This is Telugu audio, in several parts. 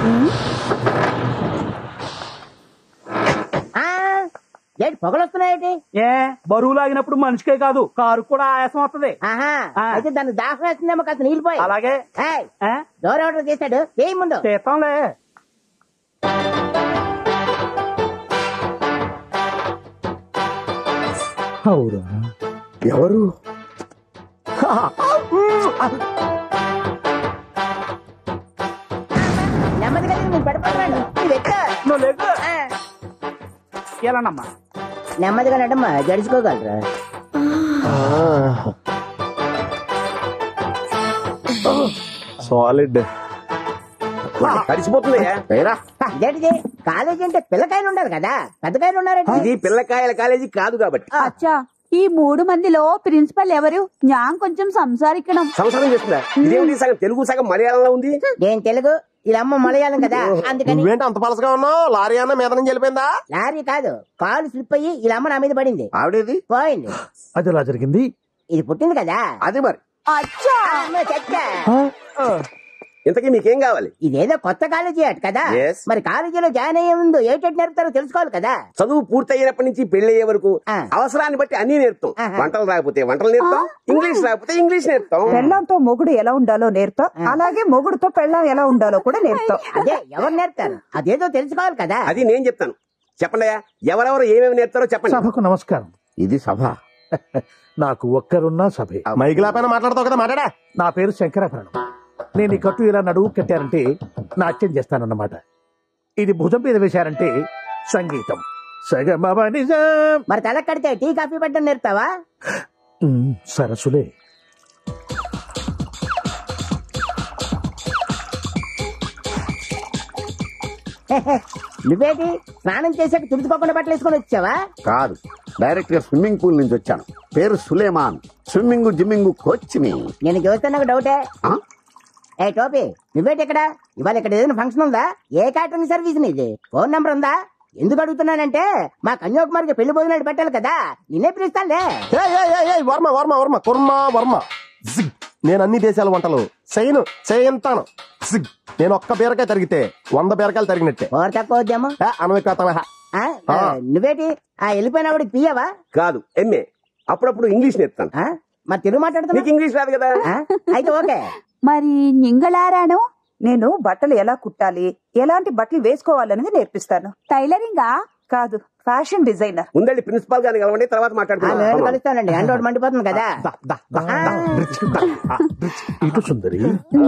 ఆ, ఏంటి పొగలు వస్తున్నాయేంటి ఏ బరువు లాగినప్పుడు మనిషికే కాదు కారు కూడా ఆయాసం వస్తుంది ఆహా ఆ. అయితే దాన్ని దాహం వేస్తుందేమో కాస్త నీళ్ళు పోయి అలాగే ఏయ్, ఏ? డోర్ ఆర్డర్ చేశాడు ఏం ముందు చేస్తాంలే అవురా ఎవరు నెమ్మదిగా తిరిగి నేను పడిపోతున్నాను నువ్వు ఎక్కు. నువ్వు లేకు ఆ, ఎలానమ్మా నెమ్మదిగా నడమ్మా జడుచుకోగలరా సాలిడ్ తడిసిపోతుంది వేరా ఇదేంటిది కాలేజీ అంటే పిల్లకాయలు ఉండాలి కదా పెద్దకాయలు ఉన్నారంటే ఇది పిల్లకాయల కాలేజీ కాదు కాబట్టి అచ్చా ఈ మూడు మందిలో ప్రిన్సిపల్ ఎవరు ഞാൻ కొంచెం సంసారిക്കണം సంసారం చేస్తుందా ఇదేమిటి సగం తెలుగు సగం మలయాళంలో ఉంది నేను తెలుగు ఇలా అమ్మ మలయాళం కదా అందుకని నువ్వేంటి అంత పలసగా ఉన్నావు లారీ అన్న మీద నుంచి వెళ్ళిపోయిందా లారీ కాదు కాలు స్లిప్ అయ్యి ఇలా అమ్మ నా మీద పడింది ఆవిడేది పోయింది అది ఎలా జరిగింది ఇది పుట్టింది కదా అది మరి అచ్చా అమ్మ చచ్చా. ఇంతకీ మీకేం కావాలి ఇదేదో కొత్త కాలేజీ అట కదా Yes. మరి కాలేజీలో జాయిన్ అయ్యే ముందు ఏటెట్ నేర్పుతారో తెలుసుకోవాలి కదా చదువు పూర్తయినప్పటి నుంచి పెళ్లి అయ్యే వరకు ఆ. అవసరాన్ని బట్టి అన్ని నేర్పుతాం ఆహా. వంటలు రాకపోతే వంటలు నేర్పుతాం ఇంగ్లీష్ రాకపోతే ఇంగ్లీష్ నేర్పుతాం పెళ్ళంతో మొగుడు ఎలా ఉండాలో నేర్తాం అలాగే మొగుడుతో పెళ్ళం ఎలా ఉండాలో కూడా నేర్తాం అదే ఎవరు నేర్పుతారు అదేదో తెలుసుకోవాలి కదా అది నేను చెప్తాను చెప్పండి అయ్యా ఎవరెవరు ఏమేమి నేర్పుతారో చెప్పండి సభకు నమస్కారం ఇది సభ నాకు ఒక్కరున్నా సభే మైకిలా పైన మాట్లాడతావు కదా మాట్లాడా నా పేరు శంకరాభరణం నేను ఈ కట్టు ఇలా నడువు కట్టారంటే నాట్యం చేస్తానన్నమాట ఇది భుజం మీద వేశారంటే సంగీతం సగమ నిజం మరి తల కడితే టీ కాఫీ పెట్టడం నేర్పుతావా ఉమ్, సరసులే నువ్వేటి స్నానం చేసాక తుడుచుకోకుండా బట్టలు వేసుకొని వచ్చావా కాదు డైరెక్ట్ గా స్విమ్మింగ్ పూల్ నుంచి వచ్చాను పేరు సులేమాన్ స్విమ్మింగ్ జిమ్మింగ్ కోచ్ ని నేను చూస్తే నాకు డౌటే ఆ? ఏ టోపీ నువ్వేటి ఇక్కడ ఇవాళ ఇక్కడ ఏదైనా ఫంక్షన్ ఉందా ఏ క్యాటరింగ్ సర్వీస్ నీది ఫోన్ నంబర్ ఉందా ఎందుకు అడుగుతున్నానంటే మా కన్యాకుమారికి పెళ్లి భోజనాలు పెట్టాలి కదా నిన్నే పిలుస్తానులే ఏయ్, ఏయ్, ఏయ్, ఏయ్, వర్మ వర్మ వర్మ కుర్మ వర్మ జిగ్. నేను అన్ని దేశాల వంటలు చేయను చేయంతాను జిగ్. నేను ఒక్క బీరకాయ తరిగితే వంద బీరకాయలు తరిగినట్టే ఓర్ తక్కువ వద్దాము అనవికాతమ ఆ? ఆ, నువ్వేటి ఆ వెళ్ళిపోయిన వాడికి పియ్యవా కాదు ఎంఏ అప్పుడప్పుడు ఇంగ్లీష్ నేర్పుతాను ఆ? మరి తెలుగు మాట్లాడుతున్నా నీకు ఇంగ్లీష్ రాదు కదా ఆ? అయితే ఓకే మరి నింగళారాను నేను బట్టలు ఎలా కుట్టాలి ఎలాంటి బట్టలు వేసుకోవాలనేది నేర్పిస్తాను టైలరింగా కాదు ఫ్యాషన్ డిజైనర్ ముందండి ప్రిన్సిపాల్ గారిని కలవండి తర్వాత ఆ, నేను మాట్లాడుతున్నాను కలుస్తానండి అండ్ ఒకటి మండిపోతుంది కదా దా, దా, దా, దా, రిచ్, దా, ఆ, రిచ్. ఇటు సుందరి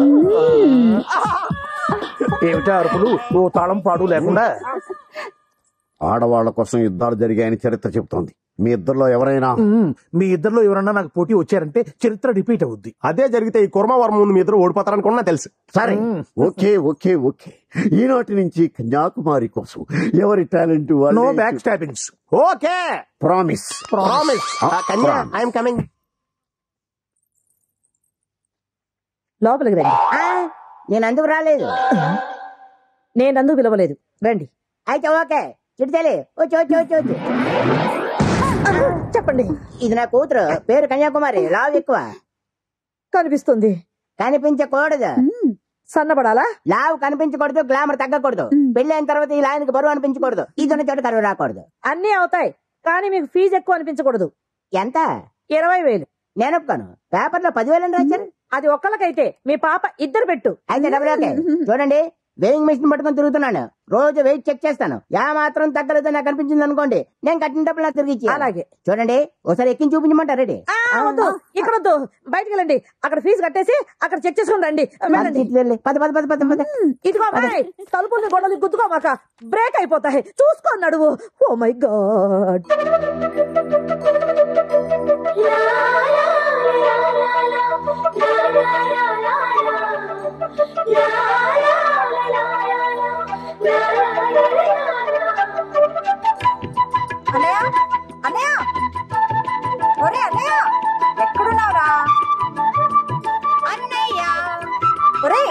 ఏమిటా అరుపులు ఓ తాళం పాడు లేకుండా ఆడవాళ్ల కోసం యుద్ధాలు జరిగాయని చరిత్ర చెబుతోంది మీ ఇద్దరిలో ఎవరైనా ఉమ్, మీ ఇద్దరిలో ఎవరన్నా నాకు పోటీ వచ్చారంటే చరిత్ర రిపీట్ అవుద్ది అదే జరిగితే ఈ కుర్మ వర్మ ముందు మీ ఇద్దరు ఓడిపోతారనుకున్నా తెలుసు సరే ఓకే ఓకే ఓకే ఈనాటి నుంచి కన్యాకుమారి కోసం ఎవరి talent no back stabbings okay promise promise Kanya I'm coming లోపలికి రండి ఆ, నేను అందుకు రాలేదు నేను అందుకు పిలవలేదు రండి అయితే ఓకే చిడితేలి వచ్చి వచ్చి వచ్చి వచ్చి చెప్పండి ఇది నా కూతురు పేరు కన్యాకుమారి లావు ఎక్కువ కనిపిస్తుంది కనిపించకూడదు సన్నబడాలా లావు కనిపించకూడదు గ్లామర్ తగ్గకూడదు పెళ్లి అయిన తర్వాత ఈ లాయన్కి బరువు అనిపించకూడదు ఇది ఉన్న చోట కరువు రాకూడదు అన్నీ అవుతాయి కానీ మీకు ఫీజు ఎక్కువ అనిపించకూడదు ఎంత ఇరవై వేలు నేను ఒప్పుకోను పేపర్ లో పదివేలు అని రాశారు అది ఒక్కలకైతే మీ పాప ఇద్దరు పెట్టు అయితే డబ్బులు ఓకే చూడండి వెయింగ్ మిషన్ పట్టుకొని తిరుగుతున్నాను రోజు వెయిట్ చెక్ చేస్తాను యా మాత్రం తగ్గలేదు నాకు అనిపించింది అనుకోండి నేను కట్టిన డబ్బులు నాకు తిరిగి ఇచ్చేయాలి. అలాగే. చూడండి ఒకసారి ఎక్కించి చూపించమంటారు రెడీ ఆ, వద్దు ఇక్కడ వద్దు బయటికి వెళ్ళండి అక్కడ ఫీజు కట్టేసి అక్కడ చెక్ చేసుకుని రండి వెళ్ళండి పద పద పద పద పద ఇదిగో అమ్మాయి తలుపుల్ని గొడవలు గుద్దుకోమాక బ్రేక్ అయిపోతాయి చూసుకో నడువు ఓ మై గాడ్ అన్నయ్య అన్నయ్య ఒరే అన్నయ్య ఎక్కడున్నావురా అన్నయ్య ఒరే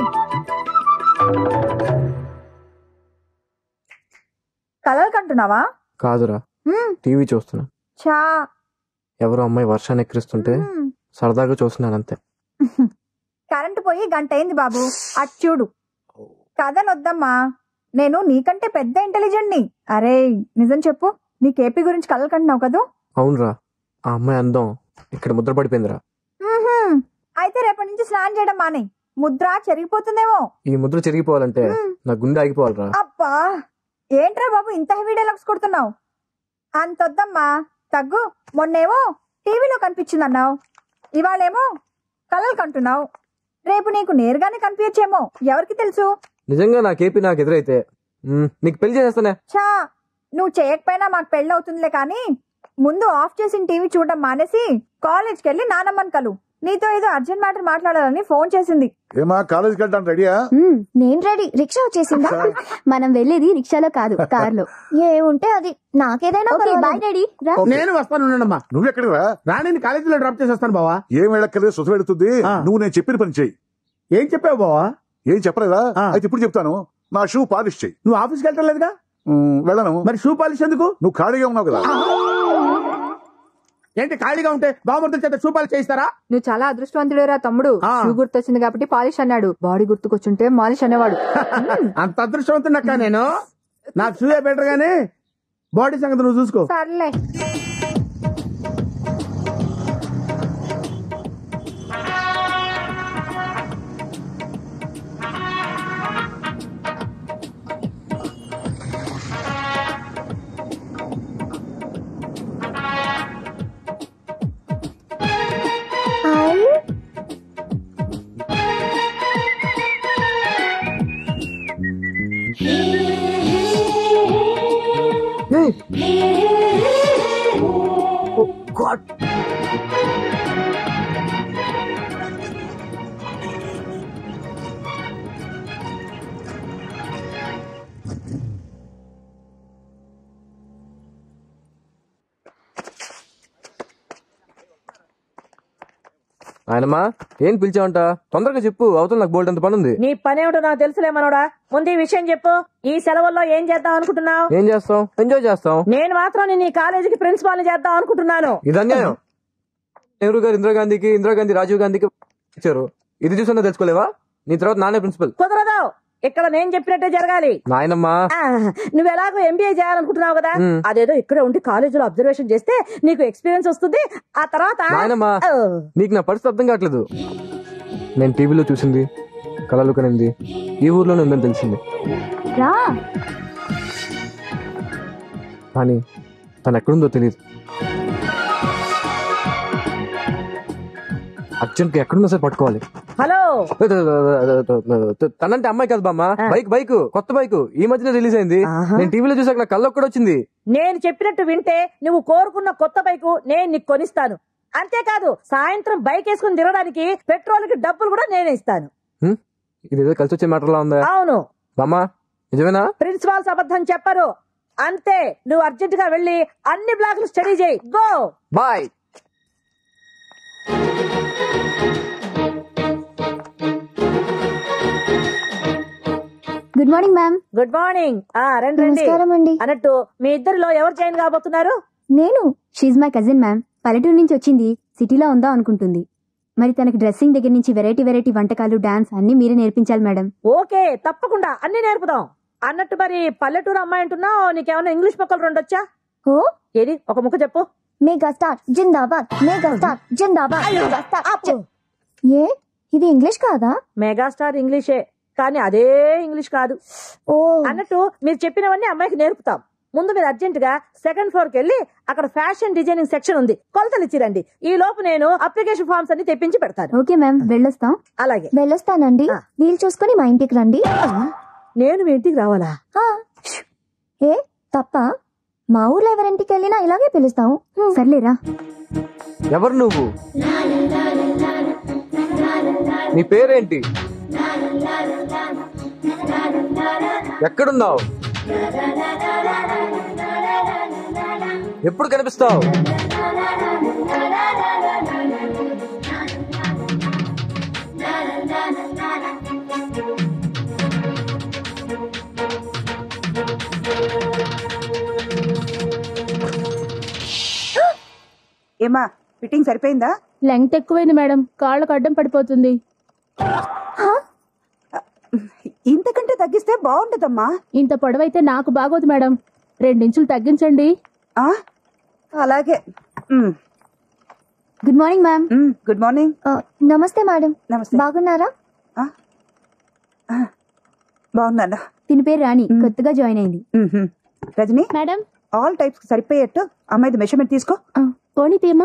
కలలు కంటున్నావా కాదురా టీవీ చూస్తున్నా చా ఎవరో అమ్మాయి వర్షాన్ని ఎక్కిరిస్తుంటే సరదాగా చూస్తున్నాను అంతే కరెంటు పోయి గంట అయింది బాబు అటు చూడు కథలు వద్దమ్మా నేను నీకంటే పెద్ద ఇంటెలిజెంట్ ని అరే నిజం చెప్పు నీ కేపీ గురించి కలలు కంటున్నావు కదూ అవునరా ఆ అమ్మాయి అందం ఇక్కడ ముద్ర పడిపోయిందిరా మ్మ్హ్మ్. అయితే రేపటి నుంచి స్నానం చేయడం మానే ముద్ర చెరిగిపోతుందేమో ఈ ముద్ర చెరిగిపోవాలంటే నా గుండె ఆగిపోవాలిరా అబ్బా ఏంట్రా బాబు ఇంత హెవీ డైలాగ్స్ కొడుతున్నావు అంతొద్దమ్మా తగ్గు మొన్నేమో టీవీలో కనిపించిందన్నావు ఇవాళేమో కలలు కంటున్నావు రేపు నీకు నేరుగానే కనిపించేమో ఎవరికి తెలుసు నిజంగా నా కేపీ నాకు ఎదురైతే మ్, నీకు పెళ్లి చేసేస్తానే చా నువ్వు చేయకపోయినా మాకు పెళ్ళి అవుతుందిలే కానీ ముందు ఆఫ్ చేసిన టీవీ చూడడం మానేసి కాలేజ్కి వెళ్ళి నానమ్మని కలు నీతో ఏదో అర్జెంట్ మ్యాటర్ మాట్లాడాలని ఫోన్ చేసింది ఏమా కాలేజీకి వెళ్తాను రెడీయా నేను రెడీ రిక్షా వచ్చేసిందా మనం వెళ్ళేది రిక్షాలో కాదు కార్లో ఏముంటే అది నాకేదైనా బాయ్ డాడీ రా నేను వస్తాను ఉండండమ్మా నువ్వెక్కడికి రా రాణిని కాలేజీలో డ్రాప్ చేసి వస్తాను బావా ఏం వెళ్ళక్కర్లేదు సుఖ పెడుతుంది ఆ. నువ్వు నేను చెప్పిన పని చెయ్యి ఏం చెప్పావు బావా ఏం చెప్పలేదా ఆ. అయితే ఇప్పుడు చెప్తాను నా షూ పాలిష్ చెయ్యి నువ్వు ఆఫీస్కి వెళ్ళలేదుగా ఉమ్, వెళ్ళను మరి షూ పాలిష్ ఎందుకు నువ్వు ఖాళీగా ఉన్నావు కదా ఏంటి ఖాళీగా ఉంటే బావమృతుల చేత షూ పాలిష్ చేయిస్తారా నువ్వు చాలా అదృష్టవంతుడేరా తమ్ముడు ఆ. షూ గుర్తొచ్చింది కాబట్టి పాలిష్ అన్నాడు బాడీ గుర్తుకొచ్చుంటే మాలిష్ అనేవాడు అంత అదృష్టవంతున్నక్క నేను నాకు షూయే బెటర్ గానీ బాడీ సంగతి నువ్వు చూసుకో సర్లే ఆయనమ్మా ఏం పిలిచావంట తొందరగా చెప్పు అవతల నాకు బోల్డ్ అంత పని ఉంది నీ పనేమిటో నాకు తెలుసులే మనోడా ముందు ఈ విషయం చెప్పు ఈ సెలవుల్లో ఏం చేద్దాం అనుకుంటున్నావు ఏం చేస్తాం ఎంజాయ్ చేస్తాం నేను మాత్రం నేను ఈ కాలేజీకి ప్రిన్సిపాల్ చేద్దాం అనుకుంటున్నాను ఇది అన్యాయం నెహ్రూ గారు ఇందిరాగాంధీకి ఇందిరాగాంధీ రాజీవ్ గాంధీకి ఇచ్చారు ఇది చూసన్నా తెలుసుకోలేవా నీ తర్వాత నానే ప్రిన్సిపల్ కుదరదు ఇక్కడ నేను చెప్పినట్టే జరగాలి నాయనమ్మా ఆ, నువ్వు ఎలాగో ఎంబీఏ చేయాలనుకుంటున్నావు కదా మ్. అదేదో ఇక్కడే ఉండి కాలేజీలో అబ్జర్వేషన్ చేస్తే నీకు ఎక్స్పీరియన్స్ వస్తుంది ఆ తర్వాత నాయనమ్మా ఓ, నీకు నా పరిస్థితి అర్థం కావట్లేదు నేను టీవీలో చూసింది కళలు కనింది ఈ ఊర్లోనే ఉందని తెలిసింది రా కానీ తను ఎక్కడుందో తెలియదు అర్జున్కి ఎక్కడున్నా సరే పట్టుకోవాలి హలో తనంటే అమ్మాయి కాదు బామ్మ ఆ. బైక్ బైక్ కొత్త బైక్ ఈ మధ్యనే రిలీజ్ అయింది ఆహా. నేను టీవీలో చూసాక నా కళ్ళు కూడా వచ్చింది నేను చెప్పినట్టు వింటే నువ్వు కోరుకున్న కొత్త బైకు నేను నీకు కొనిస్తాను అంతేకాదు సాయంత్రం బైక్ వేసుకుని తిరగడానికి పెట్రోల్ కి డబ్బులు కూడా నేనే ఇస్తాను హ్మ్? ఇదేదో కలిసి వచ్చే మ్యాటర్లా ఉందా అవును బామ్మ నిజమేనా ప్రిన్సిపాల్స్ అబద్ధం చెప్పరు అంతే నువ్వు అర్జెంట్ గా వెళ్ళి అన్ని బ్లాక్లు స్టడీ చేయి go boy good morning ma'am good morning ఆ రండి రండి నమస్కారం అండి అన్నట్టు మీ ఇద్దరిలో ఎవరు జాయిన్ కాబోతున్నారు నేను షీజ్ మై కజిన్ మ్యామ్ పల్లెటూరు నుంచి వచ్చింది సిటీలో ఉందా అనుకుంటుంది మరి తనకి డ్రెస్సింగ్ దగ్గర నుంచి వెరైటీ వెరైటీ వంటకాలు డాన్స్ అన్ని మీరే నేర్పించాలి మేడం ఓకే తప్పకుండా అన్ని నేర్పుదాం అన్నట్టు మరి పల్లెటూరు అమ్మాయి అంటున్నావు నీకేమైనా ఇంగ్లీష్ మొక్కలు రెండు వచ్చా ఓ ఏది ఒక ముక్క చెప్పు మేగా స్టార్ జిందాబాద్ మేగా స్టార్ జిందాబాద్ అయ్యో, మెగా స్టార్. ఆపు. ఏ ఇది ఇంగ్లీష్ కాదా మెగాస్టార్ ఇంగ్లీషే కానీ అదే ఇంగ్లీష్ కాదు ఓ అన్నట్టు మీరు చెప్పినవన్నీ అమ్మాయికి నేర్పుతాం ముందు మీరు అర్జెంట్ గా సెకండ్ ఫ్లోర్ కి వెళ్ళి అక్కడ ఫ్యాషన్ డిజైనింగ్ సెక్షన్ ఉంది కొలతలు ఇచ్చిరండి ఈ లోపు నేను అప్లికేషన్ ఫామ్స్ అన్ని తెప్పించి పెడతాను ఓకే మ్యామ్ వెళ్ళొస్తాం అలాగే వెళ్ళొస్తానండి ఆ. వీలు చూసుకొని మా ఇంటికి రండి నేను మీ ఇంటికి రావాలా ఆ. ఏ తప్ప మా ఊర్లో ఎవరింటికి వెళ్ళినా ఇలాగే పిలుస్తాం సర్లేరా ఎవరు నువ్వు నీ పేరేంటి ఎక్కడున్నావు ఎప్పుడు కనిపిస్తావు ఏమా ఫిట్టింగ్ సరిపోయిందా లెంగ్త్ ఎక్కువైంది మేడం కాళ్ళకు అడ్డం పడిపోతుంది ఇంతకంటే తగ్గిస్తే బాగుంటదమ్మా ఇంత పొడవైతే నాకు బాగోదు మేడం రెండించులు తగ్గించండి ఆ అలాగే um, good morning ma'am um, good morning నమస్తే మేడం నమస్తే బాగున్నారా బాగున్నాను దీని పేరు రాణి కొత్తగా జాయిన్ అయింది ఉహుం. రజని మేడం ఆల్ టైప్స్ సరిపోయేట్టు అమ్మాయిది మెషర్మెంట్ తీసుకో పోనీ తీయమ్మా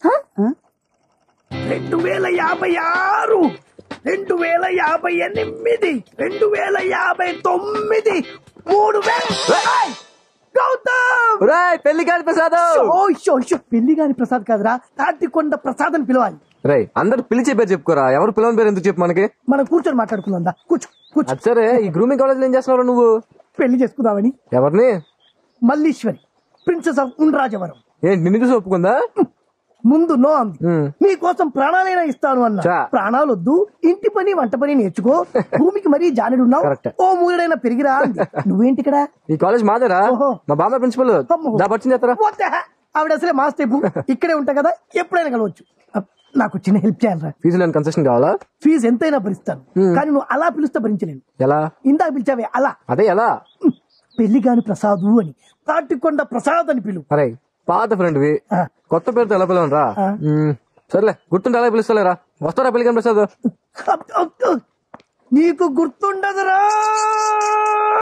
రెండు వేల యాభై ఆరు రెండు వేల యాభై ఎనిమిది రెండు వేల యాభై తొమ్మిది మూడు వేల ఏయ్! గౌతమ్ ఒరేయ్, పెళ్లి కాని ప్రసాద్ షో, షో, షో, పెళ్లి గాని ప్రసాద్ కాదురా తాటికొండ ప్రసాద్ అని పిలవాలి రై అందరు పిలిచే పేరు చెప్పుకోరా ఎవరు పిలవని పేరు ఎందుకు చెప్పు మనకి మనం కూర్చొని మాట్లాడుకుందా కూర్చో కూర్చో అది సరే ఈ గ్రూమింగ్ కాలేజ్ లో ఏం చేస్తున్నావు నువ్వు పెళ్లి చేసుకుందామని ఎవరిని మల్లీశ్వరి ప్రిన్సెస్ ఆఫ్ ఉండ్రాజవరం ఏంటి నిన్ను చూసి ఒప్పుకుందా ముందు నో అంది ఉమ్. నీకోసం ప్రాణాలైనా ఇస్తాను అన్న చా. ప్రాణాలు వద్దు ఇంటి పని వంట పని నేర్చుకో భూమికి మరీ జానుడున్నావు కరెక్ట్. ఓ మూడైనా పెరిగిరా అంది నువ్వేంటి ఇక్కడ ఈ కాలేజ్ మాదేరా ఓహో. మా బామ్మ ప్రిన్సిపల్ అమ్మో. దా పరిచయం చేస్తారా What the hell? ఆవిడ అసలే మా స్టెప్ ఇక్కడే ఉంటా కదా ఎప్పుడైనా కలవచ్చు అప్, నాకు చిన్న హెల్ప్ చేయాలరా ఫీజు లేని కన్సెషన్ కావాలా ఫీజు ఎంతైనా భరిస్తాను Hmm. కానీ నువ్వు అలా పిలుస్తే భరించలేను ఎలా ఇందాక పిలిచావే అలా అదే ఎలా పెళ్లి కాని ప్రసాదు అని తాటికొండ ప్రసాద్ అని పిలువు అరే పాత ఫ్రెండ్వి ఆ. కొత్త పేరుతో ఎలా పిలవనరా ఆ. మ్మ్. సర్లే గుర్తుంటే ఎలా పిలుస్తలేరా వస్తారా పెళ్లి కాని ప్రసాద్ అప్, అప్, నీకు గుర్తుండదురా